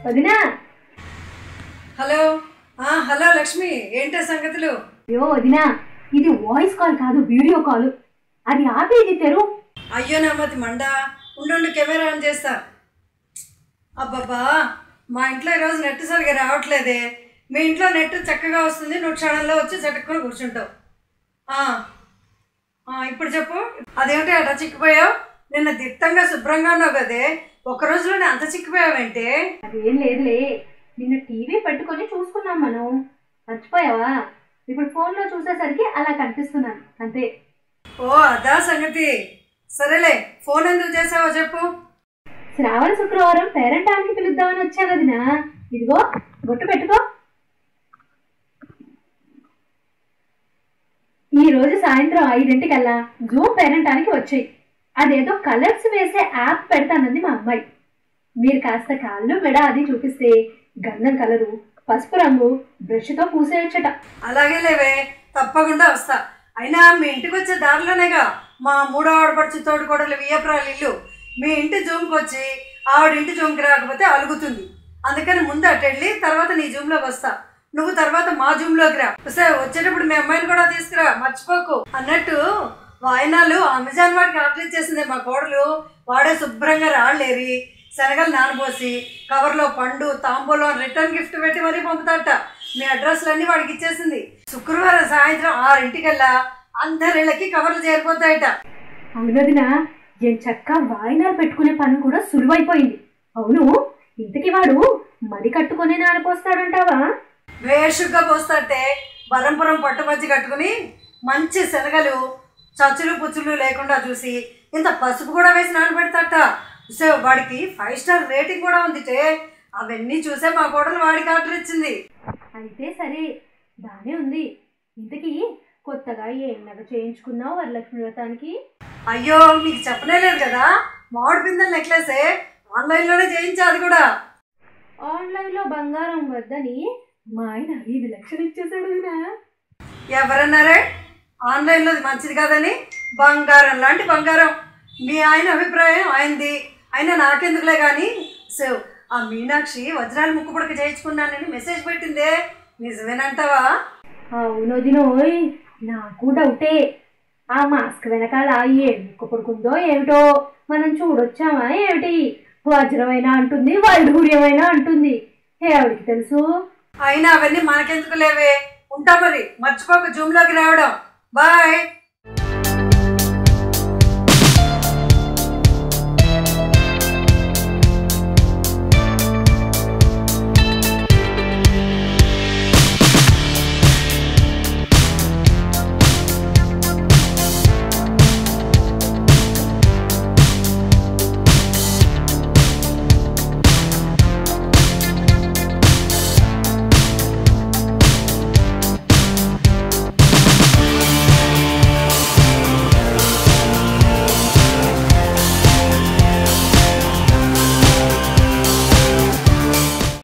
వదినా హలో ఆ, హలో లక్ష్మి ఏంటే సంగతులు అయ్యో వదినా ఇది వాయిస్ కాల్ కాదు వీడియో కాల్ అది ఆపి ఇది తెరు అయ్యో నామతి మండ ఉండు కెమెరా ఆన్ చేస్తా అబ్బబ్బా మా ఇంట్లో ఈరోజు నెట్ సరిగా రావట్లేదే మీ ఇంట్లో నెట్ చక్కగా వస్తుంది నువ్వు క్షణంలో వచ్చి చటుక్కుని కూర్చుంటావు ఆ, ఆ, ఇప్పుడు చెప్పు అదేమిటి అట చిక్కిపోయావు నిన్న దిట్టంగా శుభ్రంగా ఉన్నావు కదే ఒక రోజులోనే అంత చిక్కిపోయావేంటే అదేం లేదులే నిన్న టీవీ పెట్టుకొని చూసుకున్నాం మనం మర్చిపోయావా ఇప్పుడు ఫోన్లో చూసేసరికి అలా కనిపిస్తున్నాను అంతే ఓ అదా సంగతి సరేలే ఫోన్ ఎందుకు చేసావో చెప్పు శ్రావణ శుక్రవారం పేరెంటానికి పిలుద్దామని వచ్చాను వదినా ఇదిగో బొట్టు పెట్టుకో ఈ రోజు సాయంత్రం ఐదింటికల్లా జూమ్ పేరెంటానికి వచ్చాయి అదేదో కలర్స్ వేసే యాప్ పెడతానంది మా అమ్మాయి మీరు కాస్త కాళ్ళు మెడ అది చూపిస్తే గంధం కలరు పసుపు రంగు బ్రష్తో పూసేయచ్చట అలాగే లేవే తప్పకుండా వస్తా అయినా మీ ఇంటికి వచ్చే దారిలోనేగా మా మూడో ఆడపడుచు తోడు కోడలు వియ్యపురాలు ఇల్లు మీ ఇంటి జూమ్కి వచ్చి ఆవిడ ఇంటి జూమ్కి రాకపోతే అలుగుతుంది అందుకని ముందు అటు వెళ్ళి తర్వాత నీ జూమ్లోకి వస్తా నువ్వు తర్వాత మా జూమ్లోకి రా సరే వచ్చేటప్పుడు మీ అమ్మాయిని కూడా తీసుకురా మర్చిపోకు అన్నట్టు వాయినాలు అమెజాన్ వాడికి ఆర్డర్ ఇచ్చేసింది మా కోడలు వాడే శుభ్రంగా రాళ్ళేరి శనగలు నానబోసి కవర్లో పండు తాంబూలం రిటర్న్ గిఫ్ట్ పెట్టి మరీ పంపుతాట మీ అడ్రస్లన్నీ వాడికి ఇచ్చేసింది శుక్రవారం సాయంత్రం ఆరింటికల్లా అందరిళ్ళకి కవర్లు చేరిపోతాయట అవునదినా ఏం చక్క వాయినాలు పెట్టుకునే పని కూడా సులువైపోయింది అవును ఇంతకి వాడు మడి కట్టుకొని నానపోస్తాడంటావా వేషుగ్గా పోస్తాటే బరంపురం పట్టుమచ్చి కట్టుకుని మంచి శనగలు చచ్చులు పుచ్చులు లేకుండా చూసి ఇంత పసుపు కూడా వేసి నానబెడతాట సో వాడికి ఫైవ్ స్టార్ రేటింగ్ కూడా ఉంది టే అవన్నీ చూసే మా కోడలు వాడికి ఆర్డర్ ఇచ్చింది అయితే సరే బానే ఉంది ఇంతకీ కొత్తగా ఏం నగ చేయించుకున్నావు వరలక్ష్మి వ్రతానికి అయ్యో నీకు చెప్పనే లేదు కదా మామిడి పిందెల నెక్లెసే ఆన్లైన్లోనే చేయించా అది కూడా ఆన్లైన్లో బంగారం వద్దని మా ఆయన ఐదు లక్షలు ఇచ్చేసాడు వదినా. ఎవరన్నారే ఆన్లైన్లో మంచిది కాదని బంగారం లాంటి బంగారం మీ ఆయన అభిప్రాయం ఆయనది అయినా నాకెందుకులే కానీ సో ఆ మీనాక్షి వజ్రాలు ముక్కు పుడక చేయించుకున్నానని మెసేజ్ పెట్టిందే నిజమేనంటావా అవును వదినోయ్ నాకు డౌటే ఆ మాస్క్ వెనకాల ఏం ముక్క పడుకుందో ఏమిటో మనం చూడొచ్చామా ఏమిటి వజ్రమైనా అంటుంది వైఢూర్యమైనా అంటుంది ఎవరికి తెలుసు అయినా అవన్నీ మనకెందుకు లేవే ఉంటా మరి మర్చిపోక జూమ్లోకి రావడం బాయ్